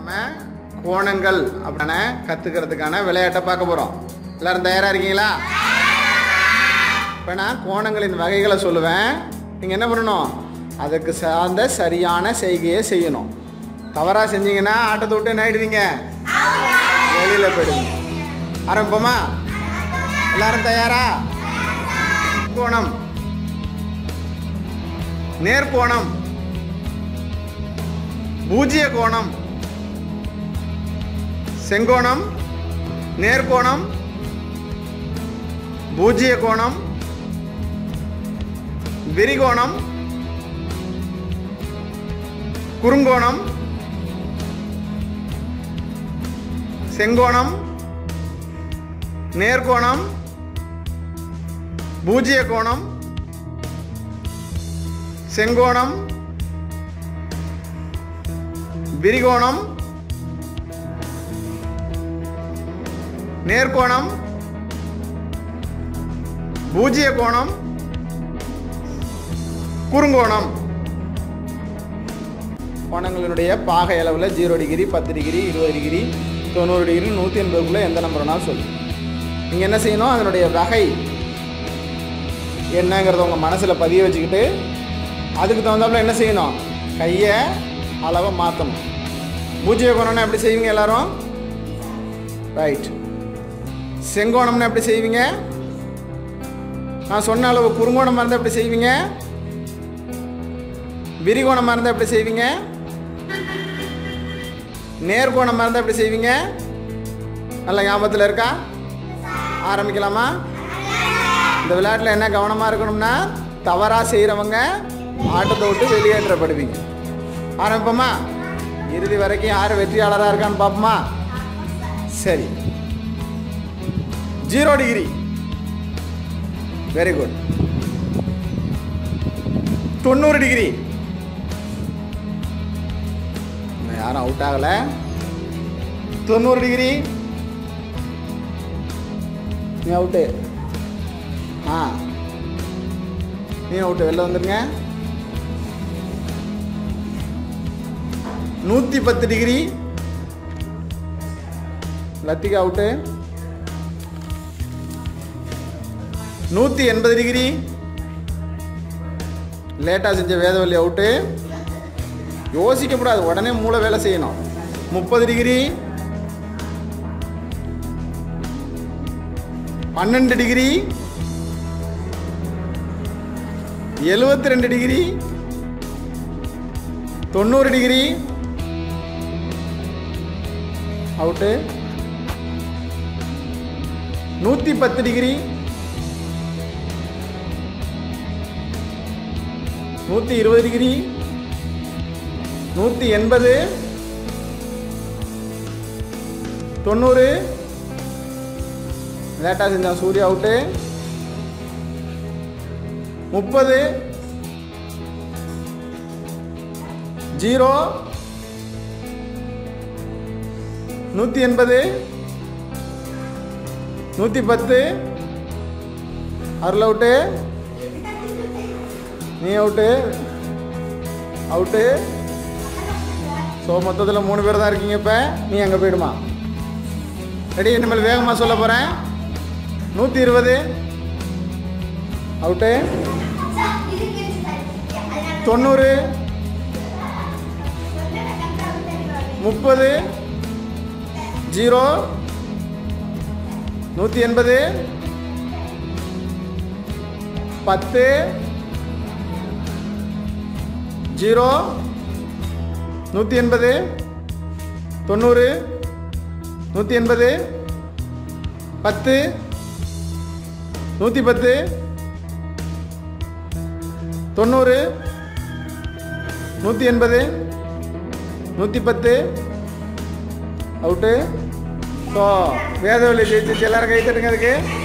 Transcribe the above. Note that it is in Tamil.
நம்ம கோணங்கள் அப்படின்ன கற்றுக்கிறதுக்கான விளையாட்டை பார்க்க போகிறோம் எல்லாரும் தயாராக இருக்கீங்களா இப்போ நான் கோணங்களின் வகைகளை சொல்லுவேன் நீங்கள் என்ன பண்ணணும் அதுக்கு சார்ந்த சரியான செய்கையை செய்யணும் தவறாக செஞ்சீங்கன்னா ஆட்டத்தை விட்டு என்ன ஆயிடுவீங்க வெளியில் போயிடுவீங்க ஆரம்பிப்போமா எல்லாரும் தயாரா கோணம் நேர்கோணம் பூஜ்ய கோணம் செங்கோணம் நேர்கோணம் பூஜ்ய கோணம் விரிகோணம் குறுங்கோணம் செங்கோணம் நேர்கோணம் பூஜ்ய கோணம் செங்கோணம் விரிகோணம் நேர்கோணம் பூஜ்ய கோணம் குறுங்கோணம் கோணங்களினுடைய பாகை அளவில் ஜீரோ டிகிரி பத்து டிகிரி இருபது டிகிரி தொண்ணூறு டிகிரி நூற்றி எண்பதுக்குள்ளே எந்த நம்பர்னாலும் சொல்லு நீங்கள் என்ன செய்யணும் அதனுடைய வகை என்னங்கிறத உங்கள் மனசில் பதிய வச்சுக்கிட்டு அதுக்கு தகுந்தாப்புல என்ன செய்யணும் கையை அளவை மாற்றணும் பூஜ்ய கோணம்னா எப்படி செய்வீங்க எல்லாரும் ரைட் செங்கோணம்னா எப்படி செய்வீங்க நான் சொன்ன அளவு குறுங்கோணமாக இருந்தால் எப்படி செய்வீங்க விரிகோணமாக இருந்தால் எப்படி செய்வீங்க நேர்கோணமாக இருந்தால் எப்படி செய்வீங்க நல்ல ஞாபகத்தில் இருக்கா ஆரம்பிக்கலாமா இந்த விளையாட்டில் என்ன கவனமாக இருக்கணும்னா தவறாக செய்கிறவங்க ஆட்டத்தை விட்டு வெளியேற்றப்படுவீங்க ஆரம்பிப்போமா இறுதி வரைக்கும் யார் வெற்றியாளராக இருக்கான்னு பார்ப்போமா சரி ஜீரோ டிகிரி வெரி குட் தொண்ணூறு டிகிரி இன்னும் யாரும் அவுட் ஆகலை தொண்ணூறு டிகிரி நீ அவுட்டு ஆ நீ அவுட்டு வெளில வந்துருங்க நூற்றி பத்து டிகிரி லத்திகா அவுட்டு நூற்றி எண்பது டிகிரி லேட்டாக செஞ்ச வேதவல்லி அவுட்டு யோசிக்கக்கூடாது உடனே மூளை வேலை செய்யணும் முப்பது டிகிரி பன்னெண்டு டிகிரி எழுபத்தி ரெண்டு டிகிரி தொண்ணூறு டிகிரி அவுட்டு நூற்றி பத்து டிகிரி நூற்றி இருபது டிகிரி நூற்றி எண்பது தொண்ணூறு லேட்டாக செஞ்சான் சூர்யா அவுட்டு முப்பது ஜீரோ நூற்றி எண்பது நூற்றி பத்து அருள் அவுட்டு நீ அவுட்டு அவுட்டு ஸோ மொத்தத்தில் மூணு பேர் தான் இருக்கீங்க இப்போ நீ அங்கே போயிடுமா ரெடி இனிமேல் வேகமாக சொல்ல போகிறேன் நூற்றி இருபது அவுட்டு தொண்ணூறு முப்பது ஜீரோ நூற்றி எண்பது பத்து ஜீரோ நூற்றி எண்பது தொண்ணூறு நூற்றி எண்பது பத்து நூற்றி பத்து தொண்ணூறு நூற்றி எண்பது நூற்றி பத்து அவுட்டு ஸோ வேதவழி ஜெயிச்சிச்சு எல்லாரும் கை தட்டுங்க அதுக்கு